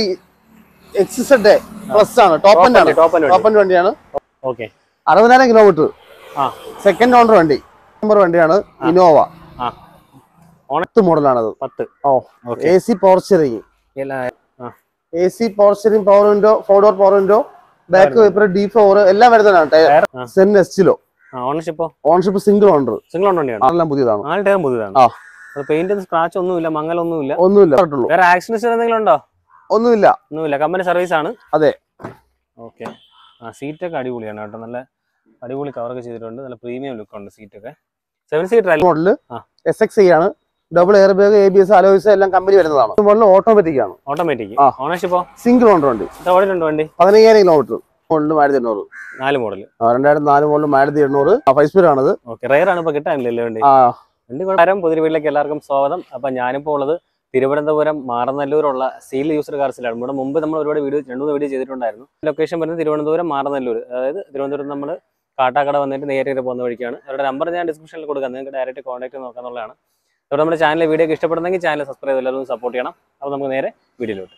എക്സിസഡ് plus ആണ് top end ആണ് top top end വണ്ടിയാണ് ഓക്കെ അറുപതിനായിരം കിലോമീറ്റർ ആ സെക്കൻഡ് ഓണർ വണ്ടി നമ്പർ വണ്ടിയാണ് ഇനോവ ആ പത്ത് മോഡലാണത് പത്ത് oh okay A C power steering എല്ലാ ആ A C power steering power window four door power window back wiper D four എല്ലാം വരുന്നതാണ് ടയർ ആ സെൻ എസ്റ്റിലോ ആ ഓണർഷിപ്പോ ownership single owner single own വണ്ടിയാണ് അതെല്ലാം പുതിയതാണ് നാല് ടയർ പുതിയതാണ് ആ. അത് പെയിന്റ് സ്ക്രാച്ച് ഒന്നുമില്ല മങ്ങലൊന്നുമില്ല ഒന്നുമില്ല പറഞ്ഞിട്ടുള്ളൂ വേറെ ആക്സിഡൻസ് എന്തെങ്കിലും ഉണ്ടോ ഒന്നുമില്ല ഒന്നുമില്ല കമ്പനി സർവീസ് ആണ് അതെ ഓക്കെ ആ സീറ്റൊക്കെ അടിപൊളിയാണ് കേട്ടോ നല്ല അടിപൊളി കവറൊക്കെ ചെയ്തിട്ടുണ്ട് നല്ല പ്രീമിയം ലുക്ക് ഉണ്ട് സീറ്റൊക്കെ സെവൻ സീറ്റർ അല്ലേ മോഡല് ആ. എസ് എക്സ് ആണ് double air bag A B S alloys എല്ലാം കമ്പനി വരുന്നതാണ് മോഡൽ ഓട്ടോമാറ്റിക് ആണ് ഓട്ടോമാറ്റിക് ആ. ഓണർഷിപ്പോ സിംഗിൾ ഓണർ വണ്ടി ഇത് ഓടിയിട്ടുണ്ട് വണ്ടി പതിനയ്യായിരം കിലോമീറ്റർ മോഡൽ മാരുതി എണ്ണൂറ് നാല് മോഡൽ ആ, രണ്ടായിരത്തി നാല് മോഡൽ മാരുതി എണ്ണൂറ് ഫൈവ് സ്പീഡ് ആണത് ഓക്കെ റയർ ആണ് ഇപ്പൊ കിട്ടാനില്ലല്ലോ വണ്ടി ആ വണ്ടി കുഴപ്പം പുതിയ വീട്ടിലേക്ക് എല്ലാവർക്കും സ്വാഗതം അപ്പൊ ഞാനിപ്പോൾ ഉള്ളത് തിരുവനന്തപുരം മാറനല്ലൂരുള്ള സീൽ യൂസർ കാർസിലാണ് ഇവിടെ മുമ്പ് നമ്മൾ ഒരുപാട് വീഡിയോ രണ്ട് മൂന്ന് വീഡിയോ ചെയ്തിട്ടുണ്ടായിരുന്നു ലൊക്കേഷൻ വരുന്നത് തിരുവനന്തപുരം മാറനല്ലൂർ അതായത് തിരുവനന്തപുരം നമ്മൾ കാട്ടാക്കട വന്നിട്ട് നേരെ പോകുന്ന വഴിക്കാണ് അവരുടെ നമ്പർ ഞാൻ ഡിസ്ക്രിപ്ഷനിൽ കൊടുക്കാം നിങ്ങൾക്ക് ഡയറക്റ്റ് കോൺടാക്ട് നോക്കാന്നുള്ളതാണ് ഇവിടെ നമ്മുടെ ചാനലിലെ വീഡിയോ ഒക്കെ ഇഷ്ടപ്പെടുന്നെങ്കിൽ ചാനൽ സബ്സ്ക്രൈബ് ചെയ്ത് എല്ലാവരും സപ്പോർട്ട് ചെയ്യണം അപ്പോൾ നമുക്ക് നേരെ വീഡിയോയിലോട്ട്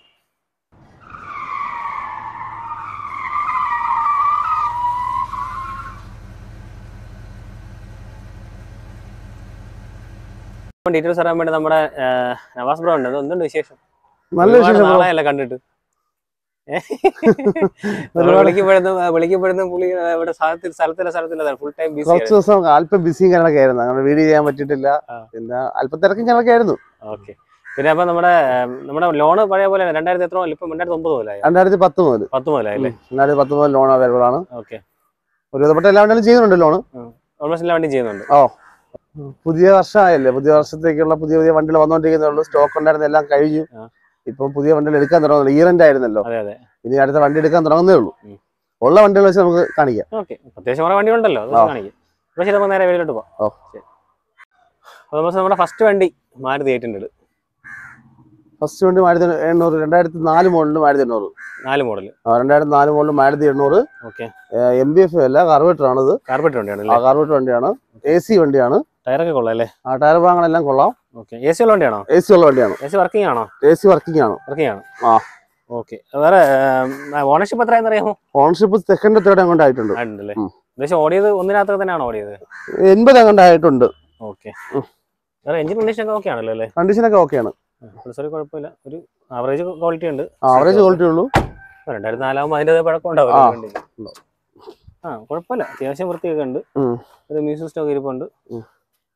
ഡീറ്റെയിൽസ് അറിയാൻ വേണ്ടി നമ്മുടെ ആ, നവാസ് ബ്രോ ഉണ്ട് എന്തുണ്ട് വിശേഷം നല്ല ഒരുപാട് വിശേഷം bro. നാളായല്ലോ കണ്ടിട്ട് ഏ? നമ്മള് ഒരുപാട് വിളിക്കപ്പെടുന്ന വിളിക്കപ്പെടുന്ന പുള്ളി ആ, ഇവിടെ സ്ഥലത്തിൽ സ്ഥലത്തില്ല സ്ഥലത്തില്ല ഫുൾ ടൈം ബിസി കുറച്ച് ദിവസം അല്പം ബിസിയും കാര്യങ്ങളൊക്കെ ആയിരുന്നു അങ്ങനെ വീഡിയോ ചെയ്യാൻ പറ്റിയിട്ടില്ല ആ. പിന്നെ അല്പം തിരക്കും കാര്യങ്ങളൊക്കെ ആയിരുന്നു ഓക്കെ പിന്നെ അപ്പൊ നമ്മുടെ ആ, നമ്മുടെ ലോണ് പഴയ പോലെ രണ്ടായിരത്തി എത്ര മുതൽ ഇപ്പൊ രണ്ടായിരത്തി ഒമ്പത് മുതലായി രണ്ടായിരത്തി പത്ത് മുതൽ പത്ത് മുതലായല്ലേ രണ്ടായിരത്തി പത്ത് മുതൽ ലോൺ അവൈലബിൾ ആണ് ഓക്കെ ഒരുവിധപ്പെട്ട എല്ലാ വണ്ടികളും ചെയ്യുന്നുണ്ട് ലോൺ ഓൾമോസ്റ്റ് എല്ലാ വണ്ടി ചെയ്യുന്നുണ്ട് ഓ പുതിയ വർഷമായല്ലേ പുതിയ വർഷത്തേക്കുള്ള പുതിയ പുതിയ വണ്ടികൾ വന്നുകൊണ്ടിരിക്കുന്നേ ഉള്ളൂ സ്റ്റോക്ക് ഉണ്ടായിരുന്ന എല്ലാം കഴിഞ്ഞു ആ. ഇപ്പം പുതിയ വണ്ടികൾ എടുക്കാൻ തുടങ്ങുന്നുള്ളൂ ഈറന്റ് ആയിരുന്നല്ലോ അതെ അതെ ഇനി അടുത്ത വണ്ടി എടുക്കാൻ തുടങ്ങുന്നേ ഉള്ളൂ ഉം. ഉള്ള വണ്ടികൾ വെച്ച് നമുക്ക് കാണിക്കാം ഓക്കെ അത്യാവശ്യം കുറെ വണ്ടി ഉണ്ടല്ലോ അത് ആ. കാണിക്കും അപ്പൊ ശരി നമുക്ക് നേരെ വീട്ടിലോട്ട് പോവാം ഓ. ശരി. അപ്പൊ നമുക്ക് നമ്മുടെ ഫസ്റ്റ് വണ്ടി മാരുതി എയ്റ്റ് ഹൺഡ്രഡ് ഫസ്റ്റ് വണ്ടി മാരുതി എണ്ണൂറ് രണ്ടായിരത്തി നാല് മോഡലിൽ മാരുതി എണ്ണൂറ് നാല് മോഡൽ ആ, രണ്ടായിരത്തി നാല് മോഡലിൽ മാരുതി എണ്ണൂറ് ഓക്കെ എം ബി എഫ് അല്ല കാർബേറ്റർ ആണിത് കാർപ്പറ്റ് വണ്ടിയാണ് ആ കാർബേറ്റർ വണ്ടിയാണ് എ സി വണ്ടിയാണ് ടയറൊക്കെ കൊള്ളാം അല്ലേ ആ ടയർ ഭാഗങ്ങളെല്ലാം കൊള്ളാം ഓക്കെ എ സി ഉള്ള വണ്ടിയാണോ എ സി ഉള്ള വണ്ടിയാണ് എ സി വർക്കിംഗ് ആണോ എ സി വർക്കിംഗ് ആണ് വർക്കിംഗ് ആണ് ആ. ഓക്കെ വേറെ ഓണർഷിപ്പ് എത്രയാണെന്ന് അറിയാമോ ഓണർഷിപ്പ് സെക്കൻഡ് തേർഡ് അങ്ങോട്ട് ആയിട്ടുണ്ട് ആയിട്ടുണ്ടല്ലേ ഉം. ഏകദേശം ഓടിയത് ഒന്നിനകത്ത് തന്നെയാണോ ഓടിയത് എൺപത് അങ്ങോട്ട് ആയിട്ടുണ്ട് ഓക്കെ ഉം. വേറെ എഞ്ചിൻ കണ്ടീഷൻ ഒക്കെ ഓക്കെ ആണല്ലോ അല്ലേ കണ്ടീഷനൊക്കെ ഓക്കെയാണ് സോറി കുഴപ്പമില്ല ഒരു ആവറേജ് ക്വാളിറ്റി ഉണ്ട് ആവറേജ് ക്വാളിറ്റി ഉള്ളൂ രണ്ടായിരത്തി നാലാകുമ്പോൾ അതിൻ്റെ പഴക്കം ഉണ്ടാവും ആ. വണ്ടിക്ക്. ആ കുഴപ്പമില്ല അത്യാവശ്യം വൃത്തിയൊക്കെ ഉണ്ട് ഉം. ഒരു മ്യൂസിക് സിസ്റ്റം ഒക്കെ ഇരിപ്പുണ്ട് ഉം.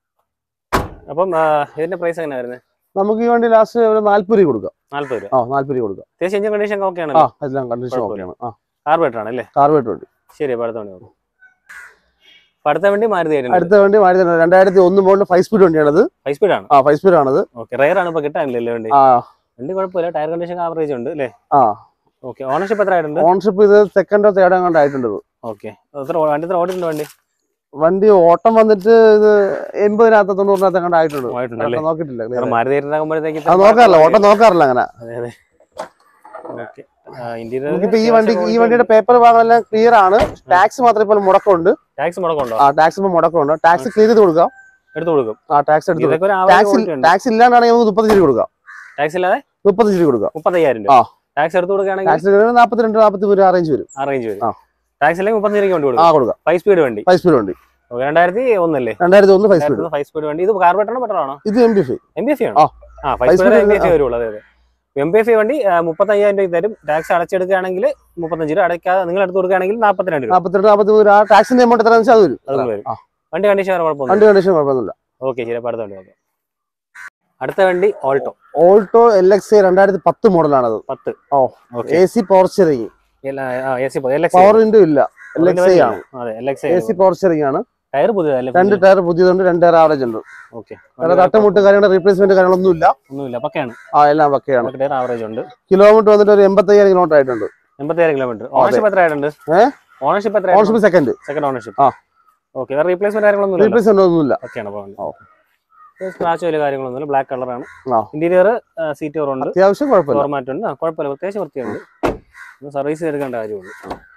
അപ്പം ആ, ഇതിന്റെ പ്രൈസ് എങ്ങനെയാ വരുന്നത് നമുക്ക് ഈ വണ്ടി ലാസ്റ്റ് ഒരു നാല്പത് രൂപ കൊടുക്കാം നാല്പത് രൂപ ആ നാല്പത് രൂപ കൊടുക്കാം അത്യാവശ്യം എഞ്ചിൻ കണ്ടീഷൻ ഓക്കെ ആ ആണല്ലോ എല്ലാം കണ്ടീഷൻ കുഴപ്പമില്ല. ഓക്കെയാണ് ആ കാർബറേറ്റർ ആണല്ലേ കാർബേറ്റർ വണ്ടി ശരി അപ്പൊ അടുത്ത വണ്ടി നോക്കാം അപ്പൊ അടുത്ത വണ്ടി മാരുതി ആയിട്ടുണ്ട് അടുത്ത വണ്ടി മാരുതി തന്നെ രണ്ടായിരത്തി ഒന്ന് മോഡൽ ഫൈവ് സ്പീഡ് വണ്ടിയാണത് ഹൈ സ്പീഡ് ആണ് ആ ഫൈവ് സ്പീഡ് ആണത് ഓക്കെ റയർ ആണ് ഇപ്പൊ കിട്ടാനില്ലല്ലോ വണ്ടി ആ വണ്ടി കുഴപ്പമില്ല ടയർ കണ്ടീഷൻ ആവറേജ് ഉണ്ട് അല്ലേ ആ ഓക്കെ ഓണർഷിപ്പ് എത്ര ആയിട്ടുണ്ട് ഓണർഷിപ്പ് ഇത് സെക്കൻഡോ തേർഡോ അങ്ങോട്ട് ആയിട്ടുണ്ട് ഇത്. ഓക്കെ എത്ര ഓ- വണ്ടി എത്ര ഓടിയിട്ടുണ്ട് വണ്ടി വണ്ടി ഓട്ടം വന്നിട്ട് ഇത് എൺപതിനകത്ത് തൊണ്ണൂറിനകത്ത് അങ്ങോട്ട് ആയിട്ടുണ്ട് ആയിട്ടുണ്ടല്ലേ ഓട്ടം നോക്കിയിട്ടില്ല clear കാരണം ആയി. മാരുതി ആകുമ്പോഴത്തേക്ക് അത് നോക്കാറില്ല ഓട്ടം നോക്കാറില്ല അങ്ങനെ അതെ അതെ ഓക്കെ ഇന്റീരിയർ നമുക്കിപ്പോ ഈ വണ്ടി ഈ വണ്ടിയുടെ പേപ്പർ ഭാഗമെല്ലാം ക്ലിയർ ആണ് ടാക്സ് മാത്രമേ ഇപ്പോൾ മുടക്കമുണ്ട് ടാക്സ് മുടക്കമുണ്ടോ ആ ടാക്സ് ഇപ്പോൾ മുടക്കമുണ്ട് ടാക്സ് ക്ലിയർ ചെയ്ത് കൊടുക്കാം എടുത്തു കൊടുക്കും ആ ടാക്സ് എടുത്ത് ഇതൊക്കെ ഒരു ടാക്സ് ആവറേജ് ഉണ്ട് ടാക്സ് ഇല്ലാണ്ടാണെങ്കിൽ നമുക്ക് മുപ്പത്തഞ്ച് രൂപ കൊടുക്കാം ടാക്സ് ഇല്ലാതെ മുപ്പത്തഞ്ച് രൂപ കൊടുക്കാം മുപ്പത്തയ്യായിരം ആ. രൂപ ടാക്സ് എടുത്തു കൊടുക്കുകയാണെങ്കിൽ ടാക്സ് നാൽപ്പത്തിരണ്ട് നാൽപ്പത്തി മൂന്ന് ആ റേഞ്ച് വരും ആ റേഞ്ച് വരും ആ. ടാക്സ് അല്ലെങ്കിൽ മുപ്പത്തഞ്ച് രൂപ വണ്ടി ആ കൊടുക്കും കൊടുക്കാം ഫൈവ് സ്പീഡ് വണ്ടി ഫൈവ് സ്പീഡ് വണ്ടി ഓക്കെ രണ്ടായിരത്തി ഒന്നല്ലേ രണ്ടായിരത്തി ഒന്ന് ഫൈവ് സ്പീഡ് ഫൈവ് സ്പീഡ് വണ്ടി ഇത് കാർബറേറ്റർ ആണോ പെട്രോൾ ആണോ ഇത് M B F M B F ആ. ആണോ ആ five Five speed speed M B F ആ. വരുള്ളൂ അതെ അതെ എം ബി എഫ് വണ്ടി മുപ്പത്തയ്യായിരം രൂപ തരും ടാക്സ് അടച്ചെടുക്കുകയാണെങ്കിൽ മുപ്പത്തഞ്ച് രൂപ അടയ്ക്കാതെ നിങ്ങൾ എടുത്ത് കൊടുക്കുകയാണെങ്കിൽ നാൽപ്പത്തിരണ്ട് രൂപ നാൽപ്പത്തിരണ്ട് നാൽപ്പത്തി മൂന്ന് ആ ടാക്സിന്റെ എമൗണ്ട് എത്ര വെച്ചാൽ അത് വരും അതും വരും ആ. വണ്ടി കണ്ടീഷൻ വേറെ കുഴപ്പമൊന്നും വണ്ടി കണ്ടീഷൻ കുഴപ്പമൊന്നുമില്ല ഓക്കെ ശരി അപ്പൊ അടുത്ത വണ്ടി നോക്കാം അടുത്ത വണ്ടി ഓൾട്ടോ ഓൾട്ടോ എൽ എക്സ് രണ്ടായിരത്തി പത്ത് മോഡലാണത് പത്ത് oh okay A C power steering A C L X power window ഇല്ല എൽ എക്സ് ഐ ആണ് അതെ L X A C power steering ആണ് ടയർ പുതിയതല്ലേ രണ്ട് ടയർ പുതിയതുണ്ട് രണ്ട് ടയർ ആവറേജ് ഉണ്ട് ഓക്കെ വേറെ തട്ടുമുട്ട് കാര്യങ്ങളുടെ റീപ്ലേസ്മെന്റ് കാര്യങ്ങളൊന്നും ഇല്ല ഒന്നുമില്ല പക്കയാണ് ആ എല്ലാം പക്കയാണ് ടയർ ആവറേജ് ഉണ്ട് കിലോമീറ്റർ വന്നിട്ട് ഒരു എൺപത്തയ്യായിരം കിലോമീറ്റർ ആയിട്ടുണ്ട് എൺപത്തിയാറ് കിലോമീറ്റർ ഓണർഷിപ്പ് എത്ര ആയിട്ടുണ്ട് ഏ? ഓണർഷിപ്പ് എത്ര ഓണർഷിപ്പ് സെക്കൻഡ് സെക്കൻഡ് ഓണർഷിപ്പ് ആ. ഓക്കെ വേറെ റീപ്ലേസ്മെന്റ് കാര്യങ്ങളൊന്നും ഇല്ല റീപ്ലേസ്മെന്റ് ഒന്നുമില്ല ഒക്കെയാണ് അപ്പോൾ ഓ. സ്ക്രാച്ച് വലിയ കാര്യങ്ങളൊന്നുമില്ല ബ്ലാക്ക് കളറാണ് ആ. ഇന്റീരിയർ സീറ്റ് ഉണ്ട് അത്യാവശ്യം കുഴപ്പമില്ല ഫോർമാറ്റ് ഉണ്ട് ആ കുഴപ്പമില്ല പ്രത്യേകിച്ച് വൃത്തിയുണ്ട് ഒന്ന് സർവീസ് എടുക്കേണ്ട കാര്യമുള്ളൂ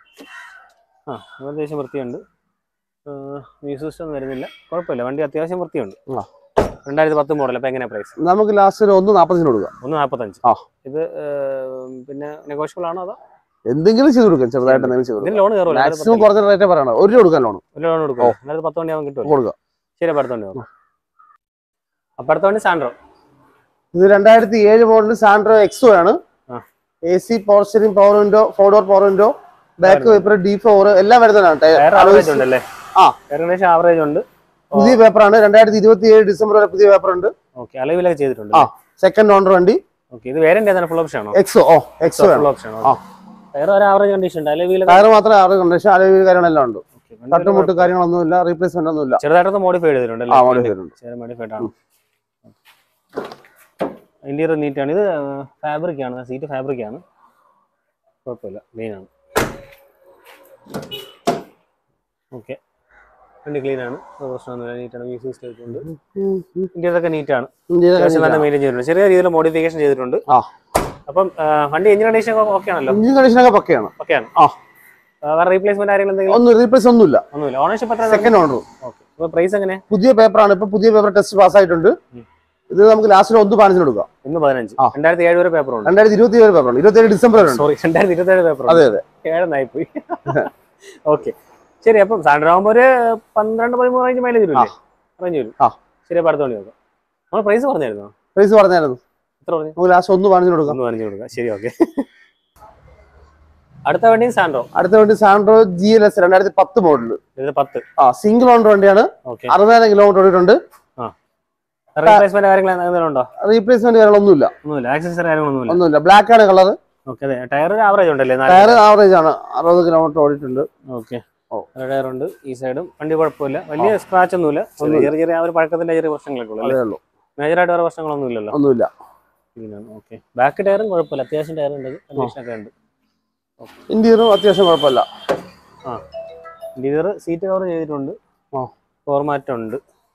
ആ അത്യാവശ്യം വൃത്തിയുണ്ട് മ്യൂസിക് സിസ്റ്റം ഒന്നും വരുന്നില്ല കുഴപ്പമില്ല വണ്ടി അത്യാവശ്യം വൃത്തിയുണ്ട് ആ. രണ്ടായിരത്തി പത്ത് മോഡൽ അപ്പൊ എങ്ങനെയാ പ്രൈസ് നമുക്ക് ലാസ്റ്റ് ഒരു ഒന്ന് നാൽപ്പത്തിന് കൊടുക്കാം ഒന്ന് നാൽപ്പത്തഞ്ച് ആ. ഇത് ഏർ, പിന്നെ നെഗോഷ്യബിൾ ആണോ അതോ എന്തെങ്കിലും ചെയ്ത് കൊടുക്കാം ചെറുതായിട്ട് എന്തെങ്കിലും ചെയ്ത് കൊടുക്കാം ഇതിന് ലോൺ കയറുമല്ലോ മാക്സിമം കുറഞ്ഞ റേറ്റേ പറയണം ഒരു രൂപ കൊടുക്കാൻ ലോൺ ലോൺ കൊടുക്കും അതായത് പത്ത് മണിയാവും കിട്ടുമല്ലോ കൊടുക്കുക ശരി അപ്പൊ അടുത്ത വണ്ടി നോക്കാം അപ്പൊ അടുത്ത വണ്ടി സാൻഡ്രോ ഇത് രണ്ടായിരത്തി ഏഴ് മോഡൽ സാൻഡ്രോ എക്സോ ആണ് ആ. A C power steering power window four door power window back paper D four എല്ലാം വരുന്നതാണ് ടയർ ടയർ ആവറേജ് ഉണ്ടല്ലേ ആ. ഏകദേശം ആവറേജ് ഉണ്ട് പുതിയ പേപ്പറാണ് രണ്ടായിരത്തി ഇരുപത്തി ഏഴ് ഡിസംബർ വരെ പുതിയ പേപ്പർ ഉണ്ട് ഓക്കെ അലവിലൊക്കെ ചെയ്തിട്ടുണ്ട് ആ സെക്കൻഡ് ഓണർ വണ്ടി ഓക്കെ ഇത് വേറെ ഏതാണ് ഫുൾ ഓപ്ഷൻ ആണോ എക്സോ ഓ എക്സോ ഫുൾ ആണ് ഓപ്ഷൻ ആ. ടയർ ഒരു ആവറേജ് കണ്ടീഷൻ ഉണ്ട് അലവിലൊക്കെ ടയർ മാത്രമേ ആറ് കണ്ടീഷൻ അലവിൽ കാര്യങ്ങളെല്ലാം ഉണ്ട് തട്ടുമുട്ട് കാര്യങ്ങളൊന്നുമില്ല റീപ്ലേസ്മെന്റ് ഒന്നുമില്ല ചെറുതായിട്ടൊന്ന് മോഡിഫൈ ചെയ്തിട്ടുണ്ട് ആ മോഡൽ വരുന്നുണ്ട് ചെറിയ മോഡിഫൈഡ് ആണ് ഇന്റീരിയർ നീറ്റ് ആണ് ഇത് ഫാബ്രിക് ആണ് സീറ്റ് ഫാബ്രിക് ആണ് കുഴപ്പമില്ല ക്ലീൻ ആണ് ഓക്കെ വണ്ടി ക്ലീൻ ആണ് ഒരു പ്രശ്നമൊന്നുമില്ല നീറ്റ് ആണ് മ്യൂസിക് സ്റ്റേറ്റ് ഉണ്ട് ഇന്റീരിയർ ഒക്കെ നീറ്റ് ആണ് അത്യാവശ്യം നല്ല മെയിൻറ്റെയിൻ ചെയ്തിട്ടുണ്ട് ചെറിയ രീതിയിൽ മോഡിഫിക്കേഷൻ ചെയ്തിട്ടുണ്ട് ആ. അപ്പം ആ, വണ്ടി എഞ്ചിൻ കണ്ടീഷൻ ഓക്കെ ആണല്ലോ എഞ്ചിൻ കണ്ടീഷനൊക്കെ പക്കയാണ് ഓക്കെയാണ് ആ. വേറെ റീപ്ലേസ്മെന്റ് കാര്യങ്ങൾ എന്തെങ്കിലും ഒന്നും റീപ്ലേസ് ഒന്നുമില്ല ഒന്നുമില്ല ഓണർഷിപ്പ് എത്ര സെക്കൻഡ് ഓണർ ഓക്കെ അപ്പോൾ പ്രൈസ് എങ്ങനെ പുതിയ പേപ്പറാണ് ഇപ്പൊ പുതിയ പേപ്പർ ടെസ്റ്റ് പാസ് ആയിട്ടുണ്ട് ഉം. ഇത് നമുക്ക് ലാസ്റ്റിൽ ഒന്ന് പതിനഞ്ചിന് കൊടുക്കാം ഇന്ന് പതിനഞ്ച് ആ. രണ്ടായിരത്തി ഏഴ് വരെ പേപ്പർ ഉണ്ട് രണ്ടായിരത്തി ഇരുപത്തി ഏഴ് പേപ്പറാണ് ഇരുപത്തി ഏഴ് ഡിസംബർ വരെ ഉണ്ട് സോറി രണ്ടായിരത്തി ഇരുപത്തി ഏഴ് പേപ്പർ അതെ അതെ ഏഴെന്നായി പോയി ഓക്കെ ശരി അപ്പം സാൻഡ്രോ ആകുമ്പോൾ ഒരു പന്ത്രണ്ട് പതിമൂന്ന് റേഞ്ച് മൈലേജ് വരില്ലേ റേഞ്ച് വരും ആ. ശരി അപ്പോൾ അടുത്ത വണ്ടി നോക്കാം നമ്മൾ പ്രൈസ് പറഞ്ഞായിരുന്നോ പ്രൈസ് പറഞ്ഞായിരുന്നു എത്ര പറഞ്ഞു നമുക്ക് ലാസ്റ്റ് ഒന്ന് പതിനഞ്ചിന് കൊടുക്കാം ഒന്ന് പതിനഞ്ച് കൊടുക്കാം ശരി ഓക്കെ അടുത്ത വണ്ടി സാൻഡ്രോ അടുത്ത വണ്ടി സാൻഡ്രോ ജി എൽ എസ് രണ്ടായിരത്തി പത്ത് മോഡൽ ഇത് പത്ത് ആ സിംഗിൾ ഓണർ വണ്ടിയാണ് ഓക്കെ അറുപതിനായിരം കിലോമീറ്റർ ഓടിയിട്ടുണ്ട് റീപ്ലേസ്മെന്റ് കാര്യങ്ങൾ എന്തെങ്കിലും ഉണ്ടോ റീപ്ലേസ്മെന്റ് കാര്യങ്ങളൊന്നുമില്ല ഒന്നുമില്ല ആക്സസറി കാര്യങ്ങളൊന്നുമില്ല ഒന്നുമില്ല ബ്ലാക്ക് ആണ് കളർ ഓക്കെ അതെ ടയർ ആവറേജ് ഉണ്ടല്ലേ ടയർ ആവറേജ് ആണ് അറുപത് കിലോമീറ്റർ ഓടിയിട്ടുണ്ട് ഓക്കെ ഓ. ടയർ ഉണ്ട് ഈ സൈഡും വണ്ടി കുഴപ്പമില്ല വലിയ സ്ക്രാച്ച് ഒന്നുമില്ല ചെറിയ ചെറിയ ചെറിയ ആ ഒരു പഴക്കത്തിന്റെ ചെറിയ പ്രശ്നങ്ങളൊക്കെ ഉള്ളൂ അല്ലേ അതേ ഉള്ളൂ മേജറായിട്ട് വേറെ പ്രശ്നങ്ങളൊന്നും ഇല്ലല്ലോ ഒന്നുമില്ല ഓക്കെ ബാക്ക് ടയറും കുഴപ്പമില്ല അത്യാവശ്യം ടയർ ഉണ്ട് കണ്ടീഷൻ ഒക്കെ ഉണ്ട് ഇന്റീരിയറും അത്യാവശ്യം കുഴപ്പമില്ല ആ ഇന്റീരിയർ സീറ്റ് കവർ ചെയ്തിട്ടുണ്ട് ആ. ഫോർമാറ്റ് ഉണ്ട്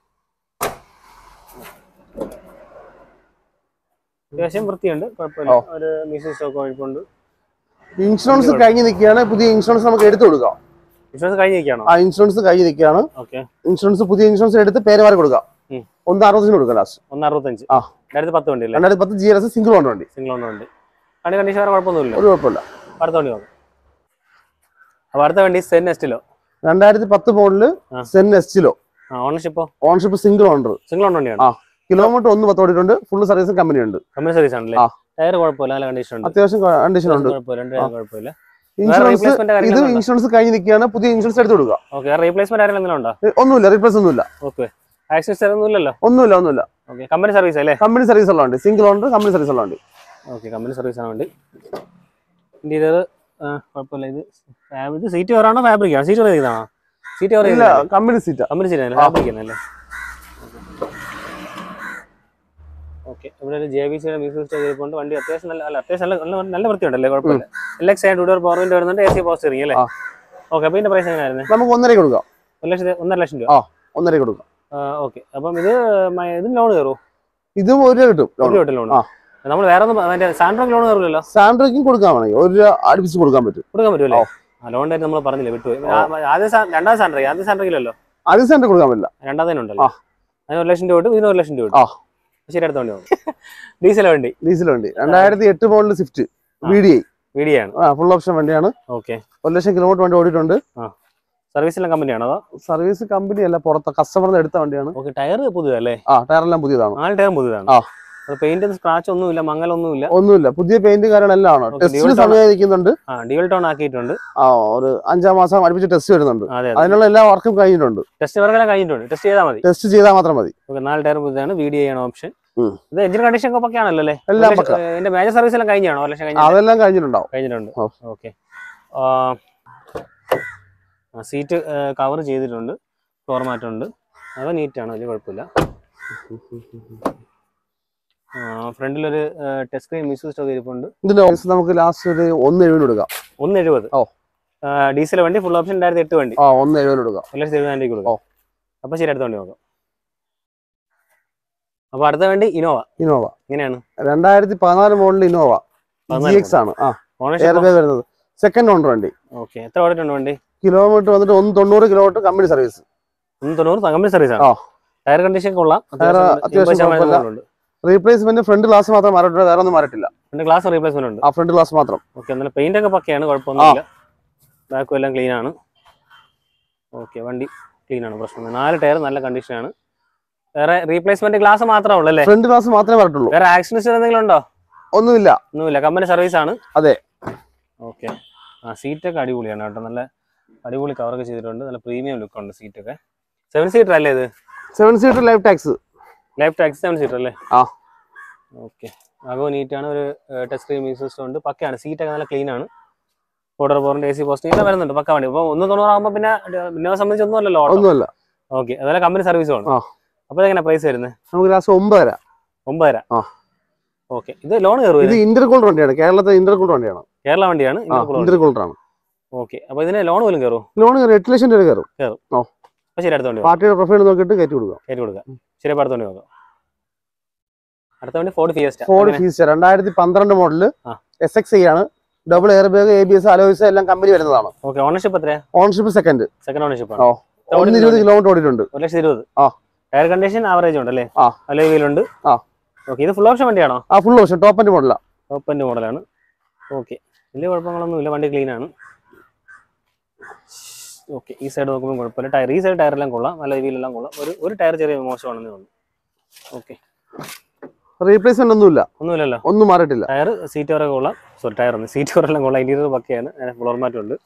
അത്യാവശ്യം വൃത്തിയുണ്ട് കുഴപ്പമില്ല ഓ. ഒരു മ്യൂസിക് സ്റ്റോക്ക് കുഴപ്പമുണ്ട് ഇൻഷുറൻസ് കഴിഞ്ഞ് നിൽക്കുകയാണ് പുതിയ ഇൻഷുറൻസ് നമുക്ക് എടുത്തു കൊടുക്കാം ഇൻഷുറൻസ് കഴിഞ്ഞിരിക്കുകയാണോ ആ ഇൻഷുറൻസ് കഴിഞ്ഞ് നിൽക്കുകയാണ് ഓക്കെ ഇൻഷുറൻസ് പുതിയ ഇൻഷുറൻസ് എടുത്ത് പേര് മാറി കൊടുക്കാം ഉം. ഒന്ന് അറുപതിന് കൊടുക്കാം ലാസ്റ്റ് ഒന്ന് അറുപത്തഞ്ച് ആ. രണ്ടായിരത്തി പത്ത് വണ്ടി അല്ലേ രണ്ടായിരത്തി പത്ത് G L S single owner വണ്ടി സിംഗിൾ ഓണർ വണ്ടി വണ്ടി കണ്ടീഷൻ വേറെ കുഴപ്പമൊന്നുമില്ല ഒരു കുഴപ്പമില്ല അടുത്ത വണ്ടി നോക്കാം അപ്പോൾ അടുത്ത വണ്ടി സെൻ നെസ്റ്റിലോ രണ്ടായിരത്തി പത്ത് മോഡല് ആ. സെൻ എസ്റ്റിലോ ആ ഓണർഷിപ്പോ ownership single owner single owner വണ്ടിയാണ് ആ. കിലോമീറ്റർ ഒന്ന് പത്ത് ഓടിയിട്ടുണ്ട് ഫുൾ സർവീസും കമ്പനി ഉണ്ട് കമ്പനി സർവീസ് ആണല്ലേ ആ. ടയർ കുഴപ്പമില്ല നല്ല കണ്ടീഷൻ ഉണ്ട് അത്യാവശ്യം കണ്ടീഷൻ ഉണ്ട് കുഴപ്പമില്ല രണ്ട് ടയർ കുഴപ്പമില്ല ഇൻഷുറൻസ് replacement ഇത് കാര്യങ്ങളൊന്നും ഉണ്ടോ? ഇൻഷുറൻസ് കഴിഞ്ഞ് നിൽക്കുകയാണ് പുതിയ ഇൻഷുറൻസ് എടുത്ത് കൊടുക്കുക ഓക്കെ റീപ്ലേസ്മെന്റ് ആരെങ്കിലും എന്തെങ്കിലും ഉണ്ടോ ഏ, ഒന്നുമില്ല റീപ്ലേസ് ഒന്നുമില്ല ഓക്കെ ആക്സിസ് ഒന്നും ഇല്ലല്ലോ ഒന്നുമില്ല ഒന്നുമില്ല ഓക്കെ കമ്പനി സർവീസ് അല്ലേ കമ്പനി സർവീസ് ഉള്ള വണ്ടി സിംഗിൾ ഓണർ കമ്പനി സർവീസ് ഉള്ള വണ്ടി ഓക്കെ കമ്പനി സർവീസ് ആണ് വണ്ടി ഇന്റീരിയർ കുഴപ്പമില്ല ഇത് ഫാബ്- ഇത് സീറ്റ് കവറാണോ ഫാബ്രിക് ആണ് സീറ്റ് കവർ ചെയ്താണോ സീറ്റ് കവർ ഇല്ല ചെയ്തത് കമ്പനി സീറ്റാ കമ്പനി സീറ്റ് ആണ് ആ. ഫാബ്രിക് ആണല്ലേ ഓക്കെ ഇവിടെ ഒരു ജെ ബി സിയുടെ മ്യൂസിക് സ്റ്റേജ് ഇരിപ്പുണ്ട് വണ്ടി അത്യാവശ്യം നല്ല അല്ല അത്യാവശ്യം നല്ല നല്ല നല്ല വൃത്തിയുണ്ടല്ലേ കുഴപ്പമില്ല എൽ എക്സ് ആയിട്ട് ഡോർ പവർ വിൻഡോ വരുന്നുണ്ട് എ സി പവർ സ്റ്റിയറിംഗ് അല്ലേ ആ. ഓക്കെ അപ്പോൾ ഇതിന്റെ പ്രൈസ് എങ്ങനെയായിരുന്നു നമുക്ക് ഒന്നര കൊടുക്കാം ഒരു ലക്ഷത്തി ഒന്നര ലക്ഷം രൂപ ആ. ഒന്നര കൊടുക്കാം ഓക്കെ അപ്പം ഇത് മ- ഇതിന് ലോൺ കയറുമോ ഇതും ഒരു രൂപ കിട്ടും ഒരു രൂപ ലോൺ ആ. നമ്മൾ വേറെ ഒന്നും മറ്റേ സാൻഡ്രോക്ക് ലോൺ കയറില്ലല്ലോ സാൻഡ്രയ്ക്കും കൊടുക്കാൻ വേണമെങ്കിൽ ഒരു രൂപ അടുപ്പിച്ച് കൊടുക്കാൻ പറ്റും കൊടുക്കാൻ പറ്റുമല്ലേ ആ ലോൺ ആയിട്ട് നമ്മൾ പറഞ്ഞില്ല വിട്ടുപോയി ആ, ആദ്യം സാ- രണ്ടാം സാൻഡ്രോ ആദ്യം സാൻഡ്രക്കില്ലല്ലോ അത് സാൻഡ്ര കൊടുക്കാൻ പറ്റില്ല രണ്ടാമതേനുണ്ടല്ലോ ആ. അതിന് ഒരു ലക്ഷം രൂപ കിട്ടും ഇതിന് ഒരു ലക്ഷം രൂപ ആ. കിട്ടും ശരി അടുത്ത വണ്ടി പോകും ഡീസൽ വണ്ടി ഡീസൽ വണ്ടി രണ്ടായിരത്തി എട്ട് model Swift V D I video ആണ് ആ ഫുൾ ഓപ്ഷൻ വണ്ടിയാണ് ഓക്കെ ഒരു ലക്ഷം കിലോമീറ്റർ വണ്ടി ഓടിയിട്ടുണ്ട് സർവീസിലെ കമ്പനിയാണോ അതോ സർവീസ് കമ്പനി അല്ല പുറത്ത് കസ്റ്റമറിന് എടുത്ത വണ്ടിയാണ് ഓക്കെ ടയർ പുതിയതല്ലേ ആ ടയറെല്ലാം പുതിയതാണ് നാല് ടയർ പുതിയതാണ് ആ. പെയിന്റ് സ്ക്രാച്ച് ഒന്നുമില്ല മങ്ങലൊന്നുമില്ല ഒന്നുമില്ല പുതിയ പെയിന്റ് കാര്യങ്ങളെല്ലാം ആണ് Okay, ടെസ്റ്റിന് dual tone. സമയം ഇരിക്കുന്നുണ്ട് ആ ഡ്യുവൽ ടോൺ ആക്കിയിട്ടുണ്ട് ആ ഒരു അഞ്ചാം മാസം അടുപ്പിച്ച് ടെസ്റ്റ് വരുന്നുണ്ട് അതെ അതെ അതിനുള്ള എല്ലാ വർക്കും കഴിഞ്ഞിട്ടുണ്ട് ടെസ്റ്റ് വർക്കെല്ലാം കഴിഞ്ഞിട്ടുണ്ട് ടെസ്റ്റ് ചെയ്താൽ മതി ടെസ്റ്റ് ചെയ്താൽ മാത്രം മതി ഓക്കെ നാല് ടയർ പുതിയതാണ് വീഡിയോ ആണ് ഓപ്ഷൻ ഉം. ഇത് എഞ്ചിൻ കണ്ടീഷൻ ഒക്കെ പക്കെ ആണല്ലോ അല്ലേ എല്ലാം ഒരു പക്ക. ലക്ഷം- ഏ, ഇതിന്റെ മേജർ സർവീസ് എല്ലാം കഴിഞ്ഞാണോ ഒരു ലക്ഷം കഴിഞ്ഞ അതെല്ലാം കഴിഞ്ഞിട്ടുണ്ടാവും കഴിഞ്ഞിട്ടുണ്ട് ഓ. ഓക്കെ സീറ്റ് കവർ ചെയ്തിട്ടുണ്ട് ഫ്ലോർ മാറ്റ് ഉണ്ട് അത് നീറ്റാണ് വലിയ കുഴപ്പമില്ല ഫ്രണ്ടിലൊരു ടച്ച് സ്ക്രീൻ മ്യൂസിക് സ്റ്റോക്ക് ഇരിപ്പുണ്ട് ഇതിന്റെ ഓപ്ഷൻ നമുക്ക് ലാസ്റ്റ് ഒരു ഒന്ന് എഴുപതിന് കൊടുക്കാം ഒന്ന് എഴുപത് ഓ. ഡീസൽ വണ്ടി ഫുൾ ഓപ്ഷൻ രണ്ടായിരത്തി എട്ട് വണ്ടി ആ ഒന്ന് എഴുപതിന് കൊടുക്കാം ഒരു ലക്ഷത്തി എഴുപതായിരം രൂപയ്ക്ക് ഓ. കൊടുക്കാം അപ്പോൾ ശരി അടുത്ത വണ്ടി നോക്കാം അപ്പോൾ അടുത്ത വണ്ടി ഇനോവ ഇന്നോവ എങ്ങനെയാണ് രണ്ടായിരത്തി പതിനാല് മോഡൽ ഇന്നോവ ജി പതിനാല് എക്സ് ആണ് ആ ഓണർഷിപ്പ് എയർ ബാഗ് വരുന്നത് സെക്കൻഡ് ഓണർ വണ്ടി ഓക്കെ എത്ര ഓടിയിട്ടുണ്ട് വണ്ടി കിലോമീറ്റർ വന്നിട്ട് ഒന്ന് തൊണ്ണൂറ് കിലോമീറ്റർ കമ്പനി സർവീസ് ഒന്ന് തൊണ്ണൂറ് കമ്പനി സർവീസ് ആ. ആണ് ടയർ കണ്ടീഷൻ കൊള്ളാം ടയർ അത്യാവശ്യം അത്യാവശ്യം എൺപത് ശതമാനം കുഴപ്പമില്ല. കൂടുതലുണ്ട്. റീപ്ലേസ്മെന്റ് ഫ്രണ്ട് ഗ്ലാസ് മാത്രം മാറിയിട്ടുണ്ട് വേറെ ഒന്നും മാറിയിട്ടില്ല പിന്നെ ഗ്ലാസ് റീപ്ലേസ്മെന്റ് ഉണ്ട് ആ ഫ്രണ്ട് ഗ്ലാസ് മാത്രം ഓക്കെ എന്നാലും പെയിന്റ് ഒക്കെ പക്കയാണ് കുഴപ്പമൊന്നുമില്ല ബാക്കും എല്ലാം ക്ലീൻ ആണ് ഓക്കെ വണ്ടി ക്ലീൻ ആണ് പ്രശ്നം നാല് ടയർ നല്ല കണ്ടീഷനാണ് വേറെ റീപ്ലേസ്മെന്റ് ഗ്ലാസ് മാത്രമേ ഉള്ളൂ അല്ലേ ഫ്രണ്ട് ഗ്ലാസ് മാത്രമേ മാറിയിട്ടുള്ളൂ വേറെ ആക്സിഡൻസ് എന്തെങ്കിലും ഉണ്ടോ ഒന്നുമില്ല ഒന്നുമില്ല കമ്പനി സർവീസ് ആണ് അതെ. ഓക്കെ ആ സീറ്റൊക്കെ അടിപൊളിയാണ് കേട്ടോ നല്ല അടിപൊളി കവറൊക്കെ ചെയ്തിട്ടുണ്ട് നല്ല പ്രീമിയം ലുക്ക് ഉണ്ട് സീറ്റൊക്കെ സെവൻ സീറ്റർ അല്ലേ ഇത് seven seater life tax life tax seven seater അല്ലേ ആ. ഓക്കെ അകോ നീറ്റാണ് ഒരു ടച്ച് സ്ക്രീൻ മ്യൂസിക് സിസ്റ്റം ഉണ്ട് പക്കയാണ് സീറ്റൊക്കെ നല്ല ക്ലീൻ ആണ് ഓർഡർ പോറിന്റെ എ സി പോസ്റ്റിംഗ് എല്ലാം വരുന്നുണ്ട് പക്ക വണ്ടി അപ്പോൾ ഒന്ന് തൊണ്ണൂറാകുമ്പോൾ പിന്നെ പിന്നെ സംബന്ധിച്ച് ഒന്നുമല്ലല്ലോ ഓട്ടോ ഒന്നുമല്ല ഓക്കെ അതുപോലെ കമ്പനി സർവീസും ആണ് ആ. അപ്പോൾ എങ്ങനെ പ്രൈസ് വരുന്നത് നമുക്ക് ഗ്ലാസ് ഒമ്പതര ഒമ്പതര ആ. ഓക്കെ ഇത് ലോൺ കയറും ഇത് ഇന്റർകൂളർ വണ്ടിയാണ് കേരളത്തെ ഇന്റർകൂളർ വണ്ടിയാണ് കേരള വണ്ടിയാണ് ആ ഇന്റർകൂളർ ആണ് ഓക്കെ അപ്പോൾ ഇതിന് ലോൺ പോലും കയറും ലോൺ കയറി എട്ട് ലക്ഷം രൂപ കയറും അപ്പോൾ ശരി അടുത്ത വണ്ടി വാ. പാർട്ടിയുടെ പ്രൊഫൈൽ നോക്കിയിട്ട് കയറ്റി കൊടുക്കാം കയറ്റി കൊടുക്കാം ശരി അപ്പോൾ അടുത്ത വണ്ടി നോക്കാം അടുത്ത വണ്ടി ഫോർഡ് ഫിയസ്റ്റ ഫോർഡ് ഫീസ് രണ്ടായിരത്തി പന്ത്രണ്ട് മോഡല് ആ. എസ് എക്സ് ഐ ആണ് double air bag A B S alloys എല്ലാം കമ്പനി വരുന്നതാണ് ഓക്കെ ഓണർഷിപ്പ് എത്രയാ ഓണർഷിപ്പ് സെക്കൻഡ് സെക്കൻഡ് ഓണർഷിപ്പ് ഓ. ആണ് ഒന്ന് ഇരുപത് കിലോമീറ്റർ ഓടിയിട്ടുണ്ട് ഒരു ലക്ഷത്തി ഇരുപത് ആ. ടയർ കണ്ടീഷൻ ആവറേജ് ഉണ്ട് അല്ലേ ആ. അലോയ് വീലുണ്ട് ആ. ഓക്കെ ഇത് ഫുൾ ഓപ്ഷൻ വണ്ടിയാണോ ആ ഫുൾ ഓപ്ഷൻ ടോപ്പ് ആൻഡ് മോഡലാണ് ഓപ്പൻ്റെ മോഡലാണ് ഓക്കെ വലിയ കുഴപ്പങ്ങളൊന്നും ഇല്ല വണ്ടി ക്ലീൻ ആണ് ഓക്കെ ഈ സൈഡ് നോക്കുമ്പോൾ കുഴപ്പമില്ല ടയർ ഈ സൈഡ് ടയറെല്ലാം കൊള്ളാം നല്ല വീലെല്ലാം കൊള്ളാം ഒരു ഒരു ടയർ ചെറിയ മോശമാണെന്നേ ഉള്ളൂ ഓക്കെ റീപ്ലേസ്മെന്റ് ഒന്നുമില്ല ഒന്നുമില്ലല്ലോ ഒന്നും മാറിയിട്ടില്ല ടയർ സീറ്റ് വരെ കൊള്ളാം സോറി ടയർ ഒന്ന് സീറ്റ് വരെല്ലാം കൊള്ളാം ഇന്റീരിയർ പക്കയാണ് ഫ്ലോർ മാറ്റും ഉണ്ട്